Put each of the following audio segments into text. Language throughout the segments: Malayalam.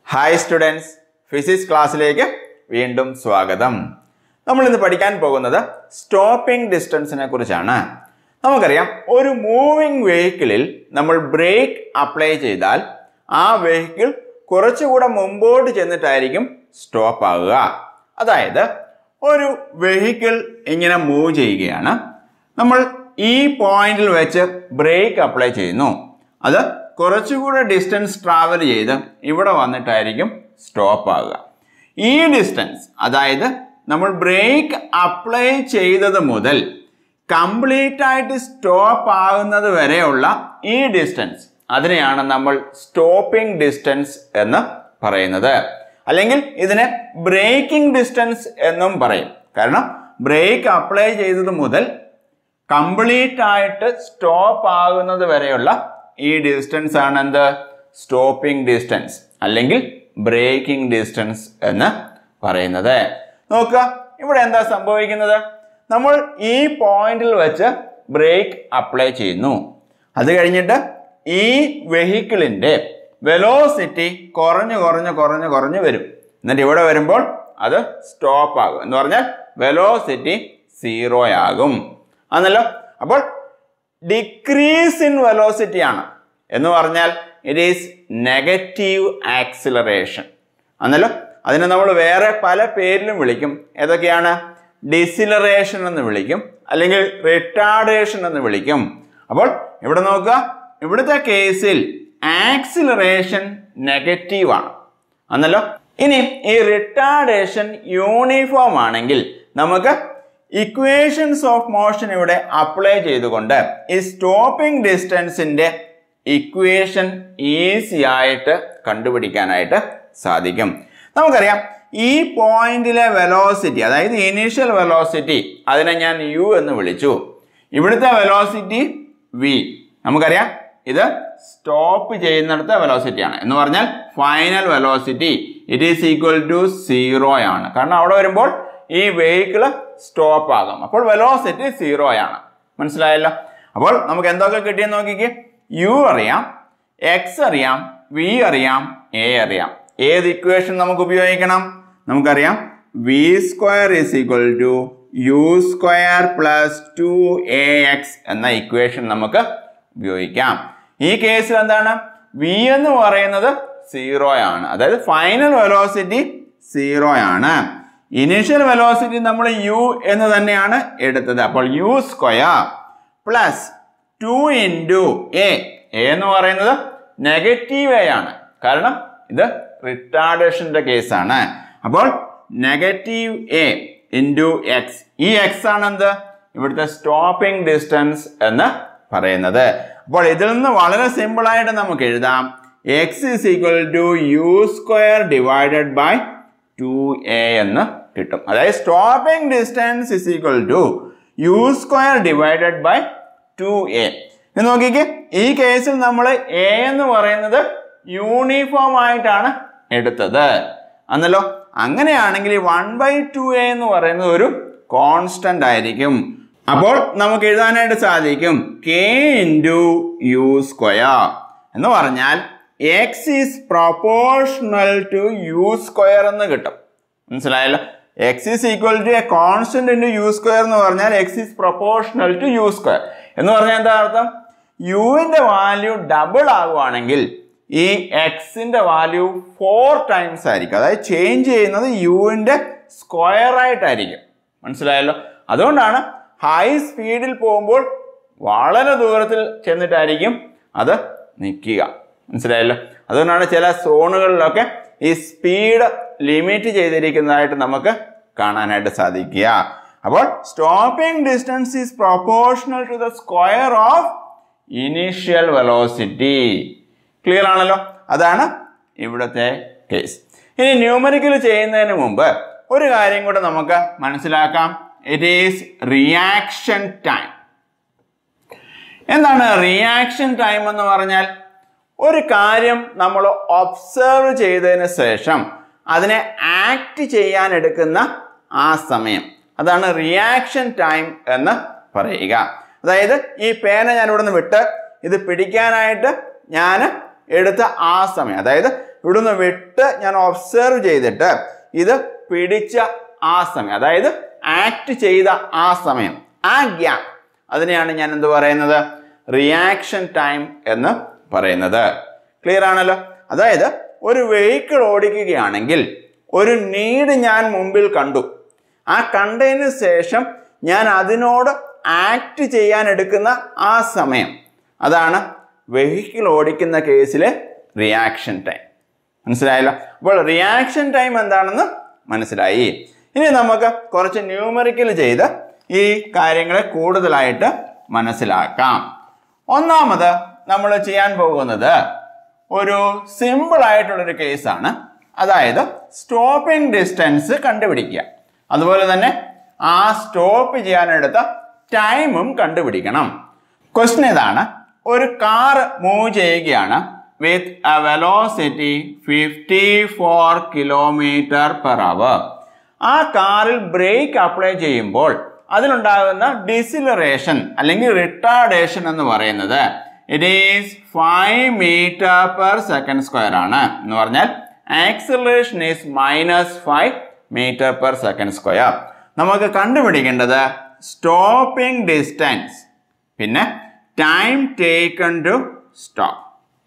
ഹായ് സ്റ്റുഡൻസ് ഫിസിക്സ് ക്ലാസ്സിലേക്ക് വീണ്ടും സ്വാഗതം നമ്മൾ ഇന്ന് പഠിക്കാൻ പോകുന്നത് സ്റ്റോപ്പിംഗ് ഡിസ്റ്റൻസിനെ കുറിച്ചാണ് നമുക്കറിയാം ഒരു മൂവിംഗ് വെഹിക്കിളിൽ നമ്മൾ ബ്രേക്ക് അപ്ലൈ ചെയ്താൽ ആ വെഹിക്കിൾ കുറച്ചുകൂടെ മുമ്പോട്ട് ചെന്നിട്ടായിരിക്കും സ്റ്റോപ്പ് ആകുക അതായത് ഒരു വെഹിക്കിൾ ഇങ്ങനെ മൂവ് ചെയ്യുകയാണ് നമ്മൾ ഈ പോയിന്റിൽ വെച്ച് ബ്രേക്ക് അപ്ലൈ ചെയ്യുന്നു അത് കുറച്ചുകൂടെ ഡിസ്റ്റൻസ് ട്രാവൽ ചെയ്ത് ഇവിടെ വന്നിട്ടായിരിക്കും സ്റ്റോപ്പ് ആകുക ഈ ഡിസ്റ്റൻസ് അതായത് നമ്മൾ ബ്രേക്ക് അപ്ലൈ ചെയ്തത് മുതൽ കംപ്ലീറ്റ് ആയിട്ട് സ്റ്റോപ്പ് ആകുന്നത് വരെയുള്ള ഈ ഡിസ്റ്റൻസ് അതിനെയാണ് നമ്മൾ സ്റ്റോപ്പിംഗ് ഡിസ്റ്റൻസ് എന്ന് പറയുന്നത് അല്ലെങ്കിൽ ഇതിനെ ബ്രേക്കിംഗ് ഡിസ്റ്റൻസ് എന്നും പറയും കാരണം ബ്രേക്ക് അപ്ലൈ ചെയ്തത് മുതൽ കംപ്ലീറ്റ് ആയിട്ട് സ്റ്റോപ്പ് ആകുന്നത് വരെയുള്ള ഈ ഡിസ്റ്റൻസ് ആണ് എന്ത് സ്റ്റോപ്പിംഗ് ഡിസ്റ്റൻസ് അല്ലെങ്കിൽ ബ്രേക്കിംഗ് ഡിസ്റ്റൻസ് എന്ന് പറയുന്നത് നോക്കുക ഇവിടെ എന്താ സംഭവിക്കുന്നത് നമ്മൾ ഈ പോയിന്റിൽ വെച്ച് ബ്രേക്ക് അപ്ലൈ ചെയ്യുന്നു അത് കഴിഞ്ഞിട്ട് ഈ വെഹിക്കിളിന്റെ വെലോസിറ്റി കുറഞ്ഞു കുറഞ്ഞു കുറഞ്ഞു കുറഞ്ഞു വരും എന്നിട്ട് ഇവിടെ വരുമ്പോൾ അത് സ്റ്റോപ്പ് ആകും എന്ന് പറഞ്ഞാൽ വെലോസിറ്റി സീറോ ആകും ആണല്ലോ അപ്പോൾ ഡിക്രീസ് ഇൻ വെലോസിറ്റി ആണ് എന്ന് പറഞ്ഞാൽ ഇറ്റ് ഈസ് നെഗറ്റീവ് ആക്സിലറേഷൻ ആണല്ലോ അതിനെ നമ്മൾ വേറെ പല പേരിലും വിളിക്കും ഏതൊക്കെയാണ് ഡിസിലറേഷൻ എന്ന് വിളിക്കും അല്ലെങ്കിൽ റിട്ടാർഡേഷൻ എന്ന് വിളിക്കും അപ്പോൾ ഇവിടെ നോക്കുക ഇവിടുത്തെ കേസിൽ ആക്സിലറേഷൻ നെഗറ്റീവ് ആണ് ആണല്ലോ ഇനി ഈ റിട്ടാർഡേഷൻ യൂണിഫോം ആണെങ്കിൽ നമുക്ക് ഇക്വേഷൻസ് ഓഫ് മോഷൻ ഇവിടെ അപ്ലൈ ചെയ്തുകൊണ്ട് ഈ സ്റ്റോപ്പിംഗ് ഡിസ്റ്റൻസിന്റെ ഇക്വേഷൻ ഈസി ആയിട്ട് കണ്ടുപിടിക്കാനായിട്ട് സാധിക്കും നമുക്കറിയാം ഈ പോയിന്റിലെ വെലോസിറ്റി അതായത് ഇനീഷ്യൽ വെലോസിറ്റി അതിനെ ഞാൻ യു എന്ന് വിളിച്ചു ഇവിടുത്തെ വെലോസിറ്റി വി നമുക്കറിയാം ഇത് സ്റ്റോപ്പ് ചെയ്യുന്നിടത്തെ വെലോസിറ്റി ആണ് എന്ന് പറഞ്ഞാൽ final velocity it is equal to zero ആണ് കാരണം അവിടെ വരുമ്പോൾ ഈ വെഹിക്കിൾ സ്റ്റോപ്പ് ആകും അപ്പോൾ വെലോസിറ്റി സീറോ ആണ് മനസ്സിലായല്ലോ അപ്പോൾ നമുക്ക് എന്തൊക്കെ കിട്ടിയെന്ന് നോക്കിക്കേ യു അറിയാം എക്സ് അറിയാം വി അറിയാം എ അറിയാം ഏത് ഇക്വേഷൻ നമുക്ക് ഉപയോഗിക്കണം നമുക്കറിയാം V square is equal to U square plus two A X എന്ന ഇക്വേഷൻ നമുക്ക് ഉപയോഗിക്കാം ഈ കേസിൽ എന്താണ് വി എന്ന് പറയുന്നത് സീറോ ആണ് അതായത് ഫൈനൽ വെലോസിറ്റി സീറോ ആണ് ഇനീഷ്യൽ വെലോസിറ്റി നമ്മൾ യു എന്ന് തന്നെയാണ് എടുത്തത് അപ്പോൾ U square plus two into A എന്ന് പറയുന്നത് നെഗറ്റീവ് എ ആണ് കാരണം ഇത് റിട്ടാർഡേഷന്റെ കേസാണ് അപ്പോൾ നെഗറ്റീവ് എ ഇൻറ്റു എക്സ് ഈ എക്സ് ആണ് എന്ത് ഇവിടുത്തെ സ്റ്റോപ്പിംഗ് ഡിസ്റ്റൻസ് എന്ന് പറയുന്നത് അപ്പോൾ ഇതിൽ നിന്ന് വളരെ സിമ്പിൾ ആയിട്ട് നമുക്ക് എഴുതാം X is equal to U square divided by two A എന്ന് കിട്ടും അതായത് stopping distance is equal to U square divided by two A എന്ന് നോക്കിക്കേ ഈ കേസിൽ നമ്മൾ എ എന്ന് പറയുന്നത് യൂണിഫോം ആയിട്ടാണ് എടുത്തത് എന്നല്ലോ അങ്ങനെയാണെങ്കിൽ വൺ ബൈ ടു എ എന്ന് പറയുന്നത് ഒരു കോൺസ്റ്റന്റ് ആയിരിക്കും അപ്പോൾ നമുക്ക് എഴുതാനായിട്ട് സാധിക്കും കെ ഇൻറ്റു യു സ്ക്വയർ എന്ന് പറഞ്ഞാൽ X is proportional to U square എന്ന് കിട്ടും മനസ്സിലായല്ലോ X is equal to a constant into U square എന്ന് പറഞ്ഞാൽ X is proportional to U square എന്ന് പറഞ്ഞാൽ എന്താ അർത്ഥം യുവിന്റെ വാല്യൂ ഡബിൾ ആകുവാണെങ്കിൽ ഈ എക്സിന്റെ വാല്യൂ ഫോർ ടൈംസ് ആയിരിക്കും അതായത് ചേഞ്ച് ചെയ്യുന്നത് യുവിന്റെ സ്ക്വയർ ആയിട്ടായിരിക്കും മനസ്സിലായല്ലോ അതുകൊണ്ടാണ് ഹൈ സ്പീഡിൽ പോകുമ്പോൾ വളരെ ദൂരത്തിൽ ചെന്നിട്ടായിരിക്കും അത് നിൽക്കുക മനസ്സിലായല്ലോ അതുകൊണ്ടാണ് ചില സോണുകളിലൊക്കെ ഈ സ്പീഡ് ലിമിറ്റ് ചെയ്തിരിക്കുന്നതായിട്ട് നമുക്ക് കാണാനായിട്ട് സാധിക്കുക അപ്പോൾ stopping distance is proportional to the square of initial velocity clear ആണല്ലോ അതാണ് ഇവിടുത്തെ കേസ് ഇനി ന്യൂമറിക്കൽ ചെയ്യുന്നതിന് മുമ്പ് ഒരു കാര്യം കൂടെ നമുക്ക് മനസ്സിലാക്കാം ഇറ്റ് ഈസ് റിയാക്ഷൻ ടൈം എന്താണ് റിയാക്ഷൻ ടൈം എന്ന് പറഞ്ഞാൽ ഒരു കാര്യം നമ്മൾ ഒബ്സർവ് ചെയ്തതിന് ശേഷം അതിനെ ആക്ട് ചെയ്യാൻ എടുക്കുന്ന ആ സമയം അതാണ് റിയാക്ഷൻ ടൈം എന്ന് പറയുക അതായത് ഈ പേന ഞാൻ ഇവിടെ നിന്ന് വിട്ട് ഇത് പിടിക്കാനായിട്ട് ഞാൻ എടുത്ത ആ സമയം അതായത് ഇവിടുന്ന് വിട്ട് ഞാൻ ഒബ്സർവ് ചെയ്തിട്ട് ഇത് പിടിച്ച ആ സമയം അതായത് ആക്ട് ചെയ്ത ആ സമയം ആ ഗ്യാപ്പ് അതിനെയാണ് ഞാൻ എന്ത് പറയുന്നത് റിയാക്ഷൻ ടൈം എന്ന് പറയുന്നത് ക്ലിയർ ആണല്ലോ അതായത് ഒരു വെഹിക്കിൾ ഓടിക്കുകയാണെങ്കിൽ ഒരു നീഡ് ഞാൻ മുമ്പിൽ കണ്ടു ആ കണ്ടതിന് ശേഷം ഞാൻ അതിനോട് ആക്ട് ചെയ്യാൻ എടുക്കുന്ന ആ സമയം അതാണ് വെഹിക്കിൾ ഓടിക്കുന്ന കേസിലെ റിയാക്ഷൻ ടൈം മനസ്സിലായല്ലോ അപ്പോൾ റിയാക്ഷൻ ടൈം എന്താണെന്ന് മനസ്സിലായി ഇനി നമുക്ക് കുറച്ച് ന്യൂമറിക്കൽ ചെയ്ത് ഈ കാര്യങ്ങളെ കൂടുതലായിട്ട് മനസ്സിലാക്കാം ഒന്നാമത് നമ്മൾ ചെയ്യാൻ പോകുന്നത് ഒരു സിമ്പിൾ ആയിട്ടുള്ളൊരു കേസാണ് അതായത് സ്റ്റോപ്പിംഗ് ഡിസ്റ്റൻസ് കണ്ടുപിടിക്കുക അതുപോലെ തന്നെ ആ സ്റ്റോപ്പ് ചെയ്യാനെടുത്ത ടൈമും കണ്ടുപിടിക്കണം ക്വസ്റ്റ്യൻ ഇതാണ് ഒരു കാർ മൂവ് ചെയ്യുകയാണ് with a velocity fifty four kilometre per hour ആ കാറിൽ ബ്രേക്ക് അപ്ലൈ ചെയ്യുമ്പോൾ അതിലുണ്ടാകുന്ന ഡിസിലറേഷൻ അല്ലെങ്കിൽ റിട്ടാർഡേഷൻ എന്ന് പറയുന്നത് it is five metre per second square ആണ് എന്ന് പറഞ്ഞാൽ acceleration is minus five metre per second square നമുക്ക് കണ്ടുപിടിക്കേണ്ടത് സ്റ്റോപ്പിംഗ് ഡിസ്റ്റൻസ് പിന്നെ ടൈം ടേക്കൺ ടു സ്റ്റോപ്പ്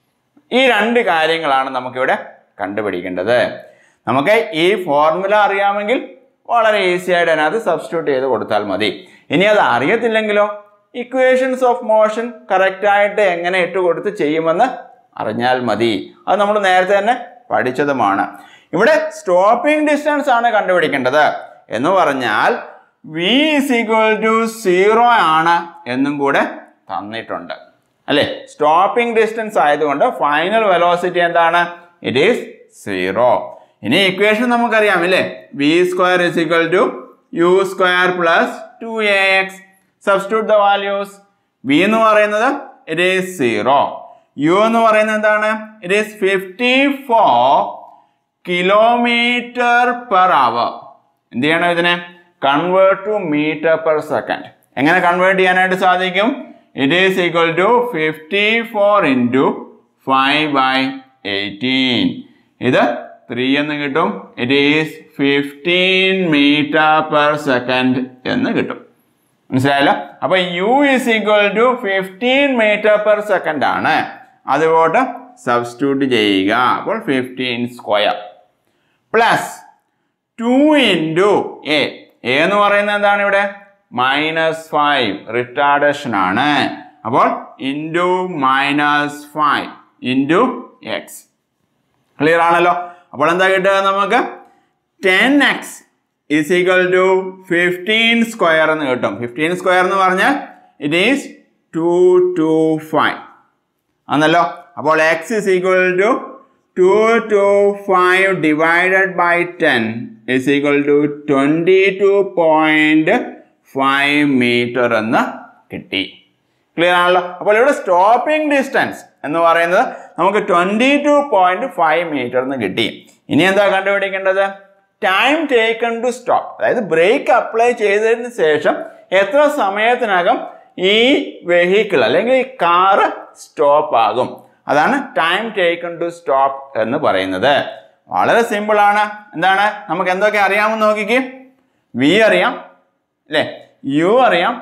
ഈ രണ്ട് കാര്യങ്ങളാണ് നമുക്കിവിടെ കണ്ടുപിടിക്കേണ്ടത് നമുക്ക് ഈ ഫോർമുല അറിയാമെങ്കിൽ വളരെ ഈസി ആയിട്ട് അതിനകത്ത് സബ്സ്റ്റിറ്റ്യൂട്ട് ചെയ്ത് കൊടുത്താൽ മതി ഇനി അത് അറിയത്തില്ലെങ്കിലോ ഇക്വേഷൻസ് ഓഫ് മോഷൻ കറക്റ്റായിട്ട് എങ്ങനെ ഇട്ട് കൊടുത്ത് ചെയ്യുമെന്ന് അറിഞ്ഞാൽ മതി അത് നമ്മൾ നേരത്തെ തന്നെ പഠിച്ചതുമാണ് ഇവിടെ സ്റ്റോപ്പിംഗ് ഡിസ്റ്റൻസ് ആണ് കണ്ടുപിടിക്കേണ്ടത് എന്ന് പറഞ്ഞാൽ v is equal to zero ആണ് എന്നും കൂടെ തന്നിട്ടുണ്ട് അല്ലേ സ്റ്റോപ്പിംഗ് ഡിസ്റ്റൻസ് ആയതുകൊണ്ട് ഫൈനൽ വെലോസിറ്റി എന്താണ് ഇറ്റ് ഈസ് സീറോ ഇനി ഇക്വേഷൻ നമുക്കറിയാം അല്ലേ v square is equal to U square plus two A x substitute the values v എന്ന് പറയുന്നത് ഇറ്റ് ഈസ് സീറോ യു എന്ന് പറയുന്നത് എന്താണ് it is fifty four kilometre per hour എന്ത് ചെയ്യണം ഇതിനെ convert to metre per second എങ്ങനെ കൺവേർട്ട് ചെയ്യാനായിട്ട് സാധിക്കും it is equal to fifty four into five by eighteen ഇത് ത്രീ എന്ന് കിട്ടും it is fifteen metre per second എന്ന് കിട്ടും മനസ്സിലായല്ലോ അപ്പൊ u is equal to fifteen metre per second ആണ് അതുകൊണ്ട് സബ്സ്റ്റിറ്റ്യൂട്ട് ചെയ്യുക അപ്പോൾ fifteen square plus two into A എന്ന് പറയുന്നത് എന്താണ് ഇവിടെ മൈനസ് ഫൈവ് റിട്ടാർഡേഷൻ ആണ് അപ്പോൾ into minus five into x clear ആണല്ലോ അപ്പോൾ എന്താ കിട്ടുക നമുക്ക് ten x is equal to fifteen square എന്ന് കിട്ടും ഫിഫ്റ്റീൻ സ്ക്വയർ എന്ന് പറഞ്ഞാൽ it is two two five ആണല്ലോ അപ്പോൾ x is equal to two two five divided by ten is equal to twenty two point five metre എന്ന് കിട്ടി ക്ലിയർ ആണല്ലോ അപ്പോൾ ഇവിടെ സ്റ്റോപ്പിംഗ് ഡിസ്റ്റൻസ് എന്ന് പറയുന്നത് നമുക്ക് twenty two point five metre എന്ന് കിട്ടി ഇനി എന്താ കണ്ടുപിടിക്കേണ്ടത് ടൈം ടേക്കൺ ടു സ്റ്റോപ്പ് അതായത് ബ്രേക്ക് അപ്ലൈ ചെയ്തതിന് ശേഷം എത്ര സമയത്തിനകം ഈ വെഹിക്കിൾ അല്ലെങ്കിൽ ഈ കാറ് സ്റ്റോപ്പ് ആകും അതാണ് ടൈം ടേക്കൺ ടു സ്റ്റോപ്പ് എന്ന് പറയുന്നത് വളരെ സിമ്പിൾ ആണ് എന്താണ് നമുക്ക് എന്തൊക്കെ അറിയാമെന്ന് നോക്കിക്കേ വി അറിയാം അല്ലേ യു അറിയാം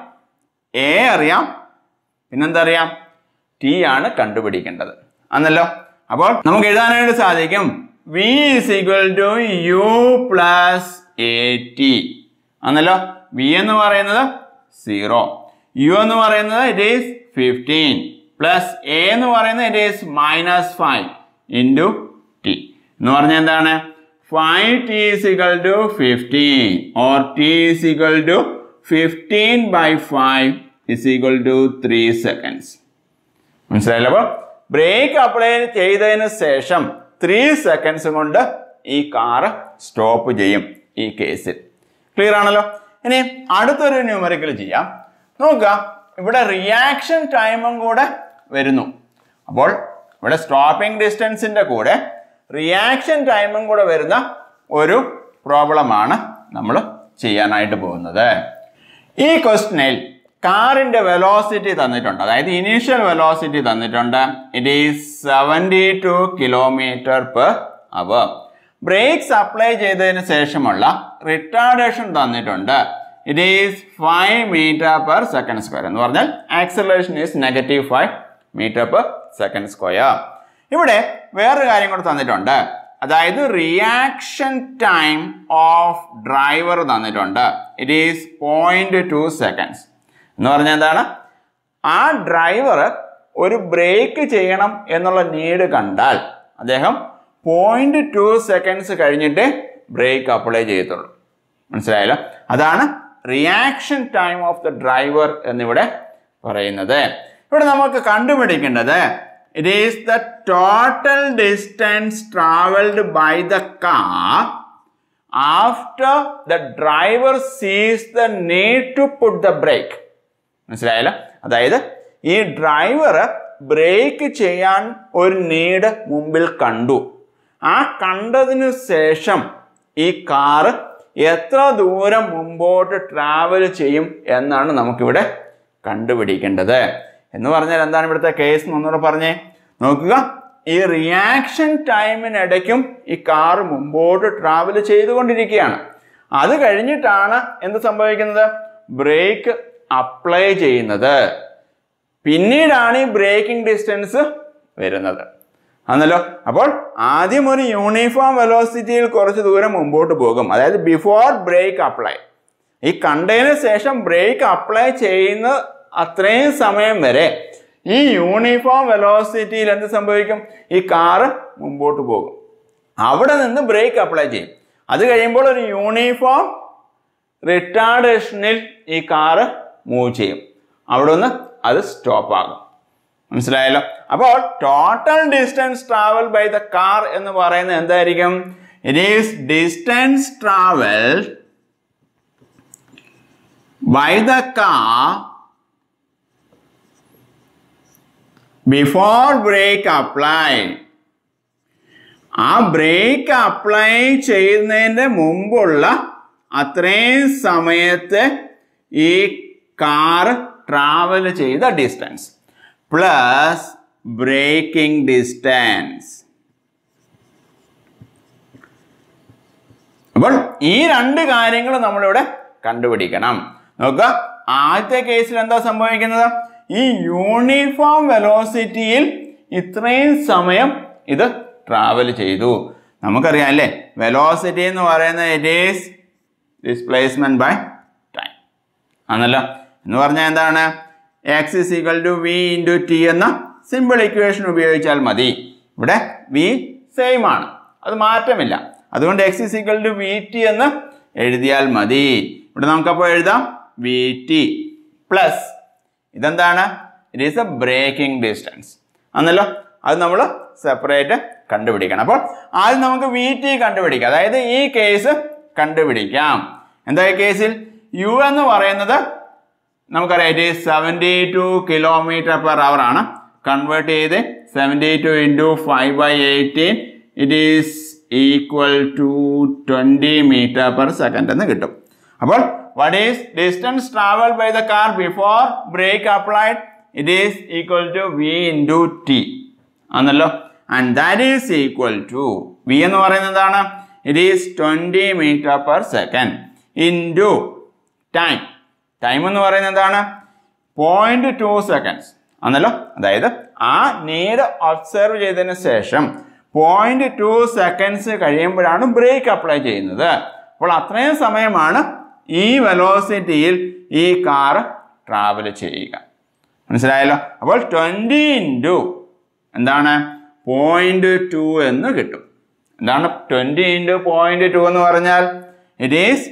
എ അറിയാം പിന്നെന്താ അറിയാം ടി ആണ് കണ്ടുപിടിക്കേണ്ടത് അന്നല്ലോ അപ്പോൾ നമുക്ക് എഴുതാനായിട്ട് സാധിക്കും v is equal to u plus a t അന്നല്ലോ വി എന്ന് പറയുന്നത് സീറോ യു എന്ന് പറയുന്നത് it is fifteen plus a എന്ന് പറയുന്നത് it is minus five into t എന്ന് പറഞ്ഞാൽ എന്താണ് five t is equal to fifteen or t is equal to fifteen by five is equal to three seconds മനസ്സിലായല്ലോ അപ്പോൾ ബ്രേക്ക് അപ്ലൈ ചെയ്തതിന് ശേഷം ത്രീ സെക്കൻഡ്സ് കൊണ്ട് ഈ കാറ് സ്റ്റോപ്പ് ചെയ്യും ഈ കേസിൽ ക്ലിയർ ആണല്ലോ ഇനി അടുത്തൊരു ന്യൂമറിക്കൽ ചെയ്യാം നോക്കുക ഇവിടെ റിയാക്ഷൻ ടൈമും കൂടെ വരുന്നു അപ്പോൾ ഇവിടെ സ്റ്റോപ്പിംഗ് ഡിസ്റ്റൻസിന്റെ കൂടെ റിയാക്ഷൻ ടൈമും കൂടെ വരുന്ന ഒരു പ്രോബ്ലമാണ് നമ്മൾ ചെയ്യാനായിട്ട് പോകുന്നത് ഈ ക്വസ്റ്റ്യനിൽ കാറിന്റെ വെലോസിറ്റി തന്നിട്ടുണ്ട് അതായത് ഇനീഷ്യൽ വെലോസിറ്റി തന്നിട്ടുണ്ട് it is seventy two kilometre per hour brakes apply ചെയ്തതിന് ശേഷമുള്ള റിട്ടാർഡേഷൻ തന്നിട്ടുണ്ട് it is five metre per second square എന്ന് പറഞ്ഞാൽ acceleration is negative five metre per second square ഇവിടെ വേറൊരു കാര്യം കൂടെ തന്നിട്ടുണ്ട് അതായത് റിയാക്ഷൻ ടൈം ഓഫ് ഡ്രൈവർ തന്നിട്ടുണ്ട് it is point two seconds എന്ന് പറഞ്ഞാൽ എന്താണ് ആ ഡ്രൈവർ ഒരു ബ്രേക്ക് ചെയ്യണം എന്നുള്ള നീഡ് കണ്ടാൽ അദ്ദേഹം പോയിന്റ് ടു സെക്കൻഡ്സ് കഴിഞ്ഞിട്ട് ബ്രേക്ക് അപ്ലൈ ചെയ്യത്തുള്ളൂ മനസ്സിലായല്ലോ അതാണ് reaction time of the driver എന്നിവിടെ പറയുന്നത് ഇവിടെ നമുക്ക് കണ്ടുപിടിക്കേണ്ടത് it is the total distance travelled by the car after the driver sees the need to put the brake മനസ്സിലായല്ലോ അതായത് ഈ ഡ്രൈവർ ബ്രേക്ക് ചെയ്യാൻ ഒരു നീഡ് മുമ്പിൽ കണ്ടു ആ കണ്ടതിനു ശേഷം ഈ കാറ് എത്ര ദൂരം മുമ്പോട്ട് ട്രാവൽ ചെയ്യും എന്നാണ് നമുക്കിവിടെ കണ്ടുപിടിക്കേണ്ടത് എന്ന് പറഞ്ഞാൽ എന്താണ് ഇവിടുത്തെ കേസ് എന്നൊന്നുകൂടെ പറഞ്ഞേ നോക്കുക ഈ റിയാക്ഷൻ ടൈമിനിടയ്ക്കും ഈ കാർ മുമ്പോട്ട് ട്രാവൽ ചെയ്തുകൊണ്ടിരിക്കുകയാണ് അത് കഴിഞ്ഞിട്ടാണ് എന്ത് സംഭവിക്കുന്നത് ബ്രേക്ക് അപ്ലൈ ചെയ്യുന്നത് പിന്നീടാണ് ഈ ബ്രേക്കിംഗ് ഡിസ്റ്റൻസ് വരുന്നത് ആണല്ലോ അപ്പോൾ ആദ്യം ഒരു യൂണിഫോം വെലോസിറ്റിയിൽ കുറച്ച് ദൂരം മുമ്പോട്ട് പോകും അതായത് ബിഫോർ ബ്രേക്ക് അപ്ലൈ ഈ കണ്ടതിന് ശേഷം ബ്രേക്ക് അപ്ലൈ ചെയ്യുന്ന അത്രയും സമയം വരെ ഈ യൂണിഫോം വെലോസിറ്റിയിൽ എന്ത് സംഭവിക്കും ഈ കാറ് മുമ്പോട്ട് പോകും അവിടെ നിന്ന് ബ്രേക്ക് അപ്ലൈ ചെയ്യും അത് കഴിയുമ്പോൾ ഒരു യൂണിഫോം റിട്ടാർഡേഷനിൽ ഈ കാറ് മൂവ് ചെയ്യും അവിടെ നിന്ന് അത് സ്റ്റോപ്പ് ആകും മനസ്സിലായല്ലോ അപ്പോൾ total distance travel by the car എന്ന് പറയുന്നത് എന്തായിരിക്കും it is distance travel by the car before brake apply ആ ബ്രേക്ക് അപ്ലൈ ചെയ്യുന്നതിൻ്റെ മുമ്പുള്ള അത്രയും സമയത്ത് ഈ കാർ ട്രാവൽ ചെയ്ത ഡിസ്റ്റൻസ് പ്ലസ് ബ്രേക്കിംഗ് ഡിസ്റ്റൻസ് അപ്പോൾ ഈ രണ്ട് കാര്യങ്ങൾ നമ്മളിവിടെ കണ്ടുപിടിക്കണം നോക്കുക ആദ്യത്തെ കേസിൽ എന്താ സംഭവിക്കുന്നത് ഈ യൂണിഫോം വെലോസിറ്റിയിൽ ഇത്രയും സമയം ഇത് ട്രാവൽ ചെയ്തു നമുക്കറിയാം അല്ലേ വെലോസിറ്റി എന്ന് പറയുന്നത് it is displacement by time ആണല്ലോ എന്ന് പറഞ്ഞാൽ എന്താണ് x is equal to v into t എന്ന സിമ്പിൾ ഇക്വേഷൻ ഉപയോഗിച്ചാൽ മതി ഇവിടെ വി സെയിം ആണ് അത് മാറ്റമില്ല അതുകൊണ്ട് x is equal to v t എന്ന് എഴുതിയാൽ മതി ഇവിടെ നമുക്കപ്പോൾ എഴുതാം വി ടി പ്ലസ് ഇതെന്താണ് it is a braking distance ആണല്ലോ അത് നമ്മൾ സെപ്പറേറ്റ് കണ്ടുപിടിക്കണം അപ്പോൾ ആദ്യം നമുക്ക് വി ടി കണ്ടുപിടിക്കാം അതായത് ഈ കേസ് കണ്ടുപിടിക്കാം എന്താ ഈ കേസിൽ യു എന്ന് പറയുന്നത് നമുക്കറിയാം it is seventy two kilometre per hour ആണ് കൺവേർട്ട് ചെയ്ത് seventy two into five by eighteen it is equal to twenty metre per second എന്ന് കിട്ടും അപ്പോൾ what is distance traveled by the car before brake applied it is equal to v into t ആണല്ലോ and that is equal to v എന്ന് പറയുന്നത് എന്താണ് it is twenty metre per second into time time എന്ന് പറയുന്നത് എന്താണ് പോയിന്റ് ടു സെക്കൻഡ്സ് ആണല്ലോ അതായത് ആ നീഡ് ഒബ്സർവ് ചെയ്തതിന് ശേഷം പോയിന്റ് ടു സെക്കൻഡ്സ് കഴിയുമ്പോഴാണ് ബ്രേക്ക് അപ്ലൈ ചെയ്യുന്നത് അപ്പോൾ അത്രയും സമയമാണ് ഈ വെലോസിറ്റിയിൽ ഈ കാർ ട്രാവൽ ചെയ്യുക മനസ്സിലായല്ലോ അപ്പോൾ ട്വൻറ്റി ഇൻറ്റു എന്താണ് പോയിന്റ് ടു എന്ന് കിട്ടും എന്താണ് ട്വൻറ്റി ഇൻറ്റു പോയിന്റ് ടു എന്ന് പറഞ്ഞാൽ ഇറ്റ് ഈസ്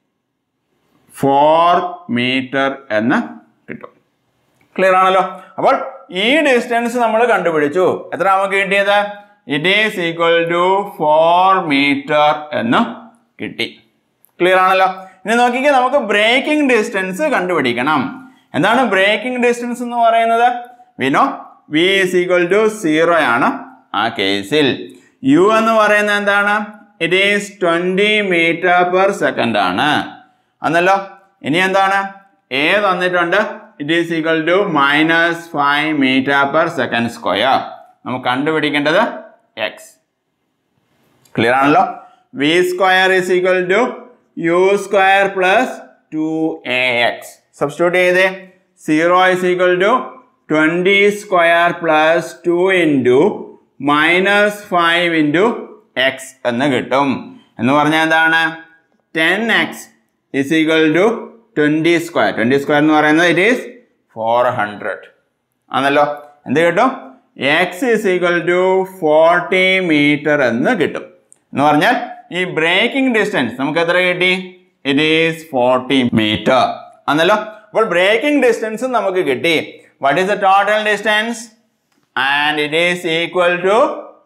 ഫോർ മീറ്റർ എന്ന് കിട്ടും ക്ലിയർ ആണല്ലോ അപ്പോൾ ഈ ഡിസ്റ്റൻസ് നമ്മൾ കണ്ടുപിടിച്ചു എത്ര നമുക്ക് കിട്ടിയത് it is equal to four metre എന്ന് കിട്ടി ക്ലിയർ ആണല്ലോ ഇനി നോക്കിക്കേ നമുക്ക് ബ്രേക്കിംഗ് ഡിസ്റ്റൻസ് കണ്ടുപിടിക്കണം എന്താണ് ബ്രേക്കിംഗ് ഡിസ്റ്റൻസ് എന്ന് പറയുന്നത് we know v is equal to zero ആണ് ആ കേസിൽ യു എന്ന് പറയുന്നത് എന്താണ് it is twenty metre per second ആണ് എന്നല്ലോ ഇനി എന്താണ് എ തന്നിട്ടുണ്ട് it is equal to minus five metre per second square നമുക്ക് കണ്ടുപിടിക്കേണ്ടത് എക്സ് ക്ലിയർ ആണല്ലോ v square is equal to U square plus two A x substitute ചെയ്തേ zero is equal to twenty square plus two into minus five into X എന്ന് കിട്ടും എന്ന് പറഞ്ഞാൽ എന്താണ് ten x is equal to twenty square twenty square എന്ന് പറയുന്നത് ഇറ്റ് ഈസ് ഫോർ ഹൺഡ്രഡ് ആണല്ലോ എന്ത് കിട്ടും x is equal to forty metre എന്ന് കിട്ടും എന്ന് പറഞ്ഞാൽ ഈ ബ്രേക്കിംഗ് ഡിസ്റ്റൻസ് നമുക്ക് എത്ര കിട്ടി ഇറ്റ് ഈസ് ഫോർട്ടി മീറ്റർ ആണല്ലോ അപ്പോൾ ബ്രേക്കിംഗ് ഡിസ്റ്റൻസ് നമുക്ക് കിട്ടി what is the total distance and it is equal to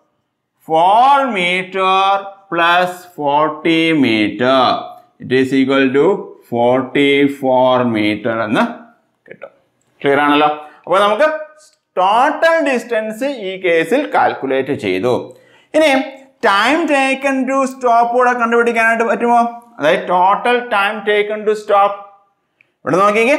four metre plus forty metre it is equal to forty four metre എന്ന് കിട്ടും ക്ലിയർ ആണല്ലോ അപ്പോൾ നമുക്ക് ടോട്ടൽ ഡിസ്റ്റൻസ് ഈ കേസിൽ കാൽക്കുലേറ്റ് ചെയ്തു ഇനി ടൈം ടേക്കൺ ടു സ്റ്റോപ്പ് കൂടെ കണ്ടുപിടിക്കാനായിട്ട് പറ്റുമോ അതായത് total time taken to stop ഇവിടെ നോക്കിക്കേ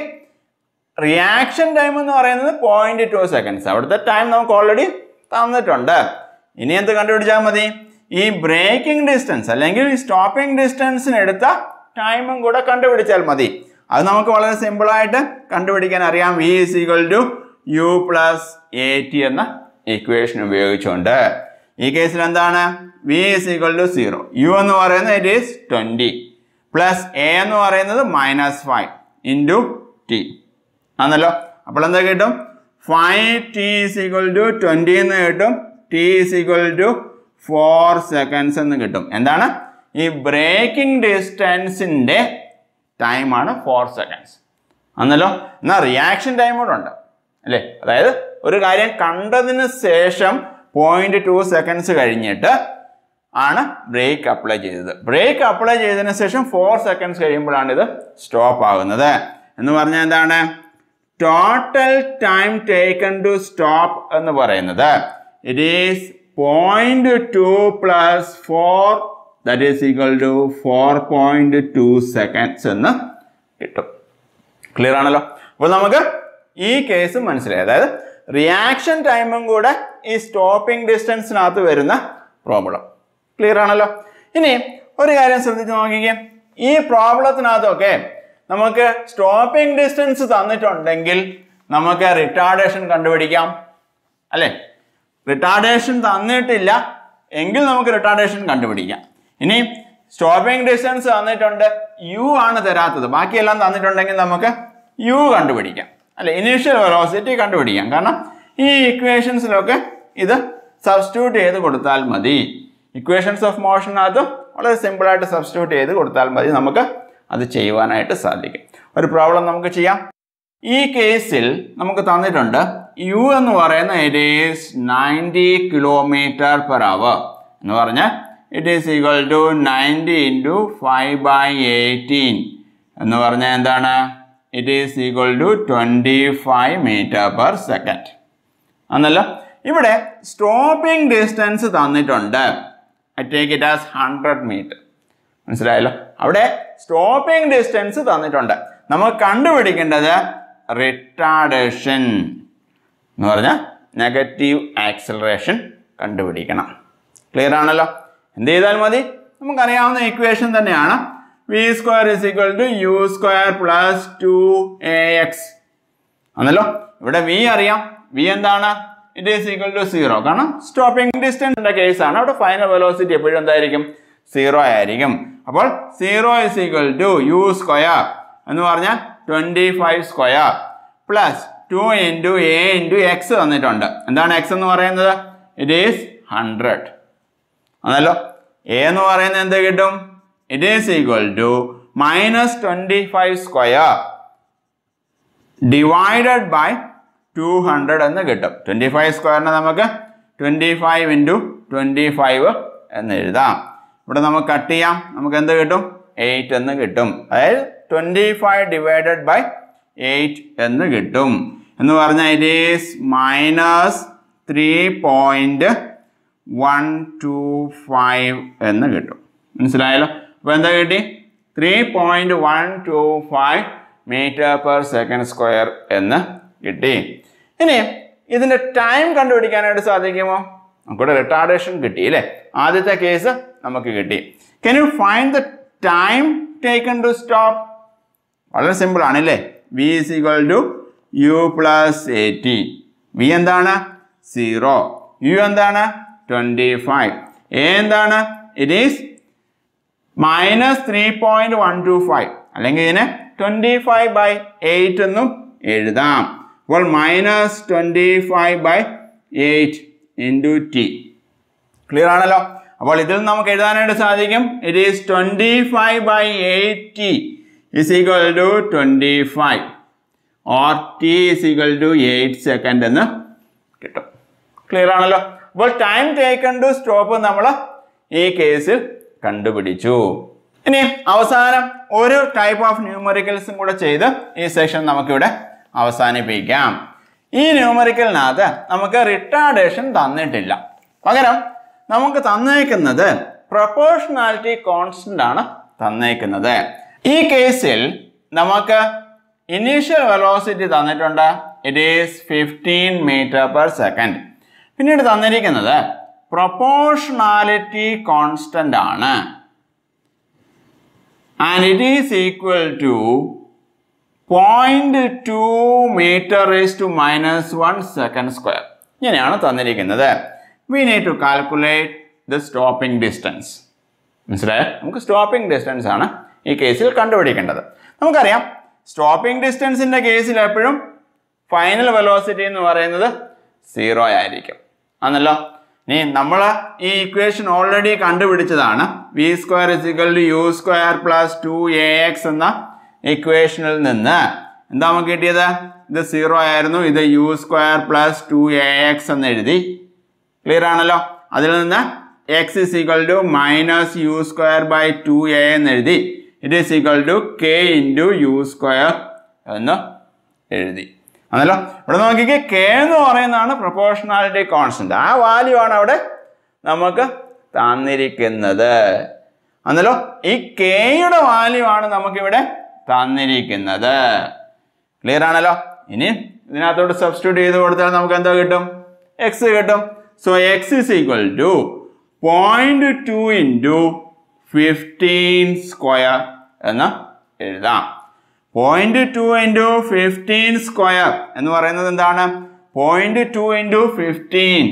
റിയാക്ഷൻ ടൈം എന്ന് പറയുന്നത് പോയിന്റ് ടു സെക്കൻഡ്സ് അവിടുത്തെ ടൈം നമുക്ക് ഓൾറെഡി തന്നിട്ടുണ്ട് ഇനി എന്ത് കണ്ടുപിടിച്ചാൽ മതി ഈ ബ്രേക്കിംഗ് ഡിസ്റ്റൻസ് അല്ലെങ്കിൽ ഈ സ്റ്റോപ്പിംഗ് ഡിസ്റ്റൻസിന് എടുത്ത ടൈമും കൂടെ കണ്ടുപിടിച്ചാൽ മതി അത് നമുക്ക് വളരെ സിമ്പിളായിട്ട് കണ്ടുപിടിക്കാൻ അറിയാം v is equal to u plus a t എന്ന ഇക്വേഷൻ ഉപയോഗിച്ചുകൊണ്ട് ഈ കേസിൽ എന്താണ് v is equal to zero u എന്ന് പറയുന്നത് it is twenty plus a എന്ന് പറയുന്നത് മൈനസ് ഫൈവ് ഇൻറ്റു ടി ആണല്ലോ അപ്പോൾ എന്താ കിട്ടും five t is equal to twenty എന്ന് കിട്ടും t is equal to four seconds എന്ന് കിട്ടും എന്താണ് ഈ ബ്രേക്കിംഗ് ഡിസ്റ്റൻസിൻ്റെ ടൈമാണ് ഫോർ സെക്കൻഡ്സ് ആണല്ലോ എന്നാൽ റിയാക്ഷൻ ടൈം കൂടെ ഉണ്ട് അല്ലേ അതായത് ഒരു കാര്യം കണ്ടതിന് ശേഷം പോയിന്റ് ടു സെക്കൻഡ്സ് കഴിഞ്ഞിട്ട് ആണ് ബ്രേക്ക് അപ്ലൈ ചെയ്തത് ബ്രേക്ക് അപ്ലൈ ചെയ്തതിന് ശേഷം ഫോർ സെക്കൻഡ്സ് കഴിയുമ്പോഴാണ് ഇത് സ്റ്റോപ്പ് ആകുന്നത് എന്ന് പറഞ്ഞാൽ എന്താണ് total time taken to stop എന്ന് പറയുന്നത് it is point two plus four that is equal to four point two seconds എന്ന് കിട്ടും ക്ലിയർ ആണല്ലോ അപ്പോൾ നമുക്ക് ഈ കേസ് മനസ്സിലായി അതായത് റിയാക്ഷൻ ടൈമും കൂടെ ഈ സ്റ്റോപ്പിംഗ് ഡിസ്റ്റൻസിനകത്ത് വരുന്ന പ്രോബ്ലം ക്ലിയർ ആണല്ലോ ഇനി ഒരു കാര്യം ശ്രദ്ധിച്ച് നോക്കിക്കേ ഈ പ്രോബ്ലത്തിനകത്തൊക്കെ നമുക്ക് സ്റ്റോപ്പിംഗ് ഡിസ്റ്റൻസ് തന്നിട്ടുണ്ടെങ്കിൽ നമുക്ക് റിട്ടാർഡേഷൻ കണ്ടുപിടിക്കാം അല്ലേ റിട്ടാർഡേഷൻ തന്നിട്ടില്ല എങ്കിൽ നമുക്ക് റിട്ടാർഡേഷൻ കണ്ടുപിടിക്കാം ഇനി സ്റ്റോപ്പിംഗ് ഡിസ്റ്റൻസ് തന്നിട്ടുണ്ട് യു ആണ് തരാത്തത് ബാക്കിയെല്ലാം തന്നിട്ടുണ്ടെങ്കിൽ നമുക്ക് യു കണ്ടുപിടിക്കാം അല്ലെ ഇനീഷ്യൽ വെലോസിറ്റി കണ്ടുപിടിക്കാം കാരണം ഈ ഇക്വേഷൻസിലൊക്കെ ഇത് സബ്സ്റ്റിറ്റ്യൂട്ട് ചെയ്ത് കൊടുത്താൽ മതി ഇക്വേഷൻസ് ഓഫ് മോഷനകത്ത് വളരെ സിമ്പിളായിട്ട് സബ്സ്റ്റിറ്റ്യൂട്ട് ചെയ്ത് കൊടുത്താൽ മതി നമുക്ക് അത് ചെയ്യുവാനായിട്ട് സാധിക്കും ഒരു പ്രോബ്ലം നമുക്ക് ചെയ്യാം ഈ കേസിൽ നമുക്ക് തന്നിട്ടുണ്ട് യു എന്ന് പറയുന്ന it is ninety kilometre per hour എന്ന് പറഞ്ഞാൽ it is equal to ninety into five by eighteen എന്ന് പറഞ്ഞാൽ എന്താണ് it is equal to twenty five metre per second എന്നല്ലോ ഇവിടെ സ്റ്റോപ്പിംഗ് ഡിസ്റ്റൻസ് തന്നിട്ടുണ്ട് I take it as hundred metre മനസ്സിലായല്ലോ അവിടെ സ്റ്റോപ്പിംഗ് ഡിസ്റ്റൻസ് തന്നിട്ടുണ്ട് നമുക്ക് കണ്ടുപിടിക്കേണ്ടത് റിട്ടാർഡേഷൻ എന്ന് പറഞ്ഞാൽ നെഗറ്റീവ് ആക്സിലറേഷൻ കണ്ടുപിടിക്കണം ക്ലിയർ ആണല്ലോ എന്ത് ചെയ്താൽ മതി നമുക്കറിയാവുന്ന ഇക്വേഷൻ തന്നെയാണ് v square is equal to U square plus two A x ആണല്ലോ ഇവിടെ വി അറിയാം വി എന്താണ് it is equal to zero കാരണം സ്റ്റോപ്പിംഗ് ഡിസ്റ്റൻസിന്റെ കേസാണ് അവിടെ ഫൈനൽ വെലോസിറ്റി എപ്പോഴും എന്തായിരിക്കും സീറോ ആയിരിക്കും അപ്പോൾ zero is equal to U square എന്ന് പറഞ്ഞാൽ twenty five square plus two into a into x തന്നിട്ടുണ്ട് എന്താണ് എക്സ് എന്ന് പറയുന്നത് ഇറ്റ് ഈസ് ഹൺഡ്രഡ് ആണല്ലോ എ എന്ന് പറയുന്നത് എന്ത് കിട്ടും it is equal to minus twenty five square divided by two hundred എന്ന് കിട്ടും ട്വൻറ്റി ഫൈവ് സ്ക്വയറിനെ നമുക്ക് twenty five into twenty five എന്ന് എഴുതാം ഇവിടെ നമുക്ക് കട്ട് ചെയ്യാം നമുക്ക് എന്ത് കിട്ടും എയ്റ്റ് എന്ന് കിട്ടും അതായത് twenty five divided by eight എന്ന് കിട്ടും എന്ന് പറഞ്ഞാൽ it is minus three point one two five എന്ന് കിട്ടും മനസ്സിലായല്ലോ അപ്പോൾ എന്താ കിട്ടി three point one two five metre per second square എന്ന് കിട്ടി ഇനി ഇതിന്റെ ടൈം കണ്ടുപിടിക്കാനായിട്ട് സാധിക്കുമോ നമുക്കിവിടെ റിട്ടാർഡേഷൻ കിട്ടി അല്ലേ ആദ്യത്തെ കേസ് നമുക്ക് കിട്ടി can you find the time taken to stop വളരെ സിമ്പിൾ ആണല്ലേ v is equal to u plus a t v എന്താണ് സീറോ യു എന്താണ് ട്വൻറ്റി ഫൈവ് എ എന്താണ് it is minus three point one two five അല്ലെങ്കിൽ ഇതിനെ ട്വൻറ്റി ഫൈവ് ബൈ എയ്റ്റ് എന്നും എഴുതാം അപ്പോൾ minus twenty five by eight into t clear ആണല്ലോ അപ്പോൾ ഇതിൽ നമുക്ക് എഴുതാനായിട്ട് സാധിക്കും it is twenty five by eight t is equal to twenty five or t is equal to eight second എന്ന് കിട്ടും ക്ലിയർ ആണല്ലോ അപ്പോൾ ടൈം ടേക്കൺ ടു സ്റ്റോപ്പ് നമ്മൾ ഈ കേസിൽ കണ്ടുപിടിച്ചു ഇനി അവസാനം ഒരു ടൈപ്പ് ഓഫ് ന്യൂമറിക്കൽസും കൂടെ ചെയ്ത് ഈ സെഷൻ നമുക്കിവിടെ അവസാനിപ്പിക്കാം ഈ ന്യൂമറിക്കലിനകത്ത് നമുക്ക് റിട്ടാർഡേഷൻ തന്നിട്ടില്ല പകരം നമുക്ക് തന്നേക്കുന്നത് പ്രൊപ്പോർഷണാലിറ്റി കോൺസ്റ്റന്റ് ആണ് തന്നേക്കുന്നത് ഈ കേസിൽ നമുക്ക് ഇനീഷ്യൽ വെലോസിറ്റി തന്നിട്ടുണ്ട് it is fifteen metre per second പിന്നീട് തന്നിരിക്കുന്നത് പ്രൊപ്പോർഷണാലിറ്റി കോൺസ്റ്റന്റ് ആണ് and it is equal to point two metre is to minus one second square ഇങ്ങനെയാണ് തന്നിരിക്കുന്നത് we need to calculate the stopping distance മനസ്സിലായോ നമുക്ക് സ്റ്റോപ്പിംഗ് ഡിസ്റ്റൻസ് ആണ് ഈ കേസിൽ കണ്ടുപിടിക്കേണ്ടത് നമുക്കറിയാം സ്റ്റോപ്പിംഗ് ഡിസ്റ്റൻസിന്റെ കേസിൽ എപ്പോഴും ഫൈനൽ വെലോസിറ്റി എന്ന് പറയുന്നത് സീറോ ആയിരിക്കും ആണല്ലോ ഇനി നമ്മൾ ഈ ഇക്വേഷൻ ഓൾറെഡി കണ്ടുപിടിച്ചതാണ് v square is equal to U square plus two A X എന്ന ഇക്വേഷനിൽ നിന്ന് എന്താ നമുക്ക് കിട്ടിയത് ഇത് സീറോ ആയിരുന്നു ഇത് u square plus two A x എന്ന് എഴുതി ക്ലിയർ ആണല്ലോ അതിൽ നിന്ന് x is equal to minus u square by two A എന്ന് എഴുതി it is equal to k into U square എന്ന് എഴുതി ആണല്ലോ ഇവിടെ നോക്കിക്കേ കെ എന്ന് പറയുന്നതാണ് പ്രൊപ്പോർഷണാലിറ്റി കോൺസ്റ്റന്റ് ആ വാല്യൂ ആണ് അവിടെ നമുക്ക് തന്നിരിക്കുന്നത് ആണല്ലോ ഈ കെയുടെ വാല്യൂ ആണ് നമുക്കിവിടെ തന്നിരിക്കുന്നത് ക്ലിയർ ആണല്ലോ ഇനി ഇതിനകത്തോട്ട് സബ്സ്റ്റിറ്റ്യൂട്ട് ചെയ്ത് കൊടുത്താൽ നമുക്ക് എന്താ കിട്ടും എക്സ് കിട്ടും so x is equal to point two into fifteen square എന്ന് എഴുതാം point two into fifteen square എന്ന് പറയുന്നത് എന്താണ് പോയിന്റ് ടു ഇൻറ്റു ഫിഫ്റ്റീൻ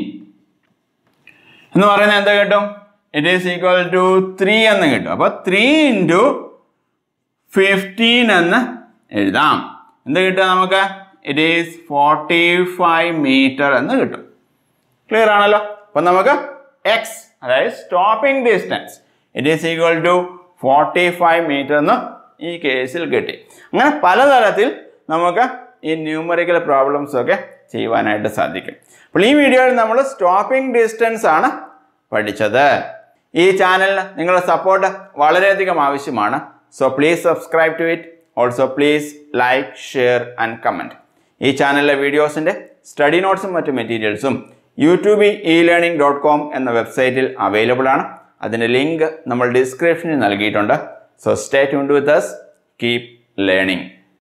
എന്ന് പറയുന്നത് എന്താ കിട്ടും it is equal to three എന്ന് കിട്ടും അപ്പൊ ത്രീ ഇൻറ്റു ഫിഫ്റ്റീൻ എന്ന് എഴുതാം എന്ത് കിട്ടുക നമുക്ക് it is forty five metre എന്ന് കിട്ടും ക്ലിയർ ആണല്ലോ അപ്പൊ നമുക്ക് എക്സ് അതായത് stopping distance it is equal to forty five metre എന്ന് ഈ കേസിൽ കിട്ടി അങ്ങനെ പലതരത്തിൽ നമുക്ക് ഈ ന്യൂമറിക്കൽ പ്രോബ്ലംസ് ഒക്കെ ചെയ്യുവാനായിട്ട് സാധിക്കും അപ്പോൾ ഈ വീഡിയോയിൽ നമ്മൾ സ്റ്റോപ്പിംഗ് ഡിസ്റ്റൻസ് ആണ് പഠിച്ചത് ഈ ചാനലിന് നിങ്ങളുടെ സപ്പോർട്ട് വളരെയധികം ആവശ്യമാണ് so please subscribe to it also please like share and comment ഈ ചാനലിലെ വീഡിയോസിൻ്റെ സ്റ്റഡി നോട്ട്സും മറ്റു മെറ്റീരിയൽസും YouTube e learning dot com എന്ന വെബ്സൈറ്റിൽ അവൈലബിൾ ആണ് അതിൻ്റെ ലിങ്ക് നമ്മൾ ഡിസ്ക്രിപ്ഷനിൽ നൽകിയിട്ടുണ്ട് so stay tuned with us keep learning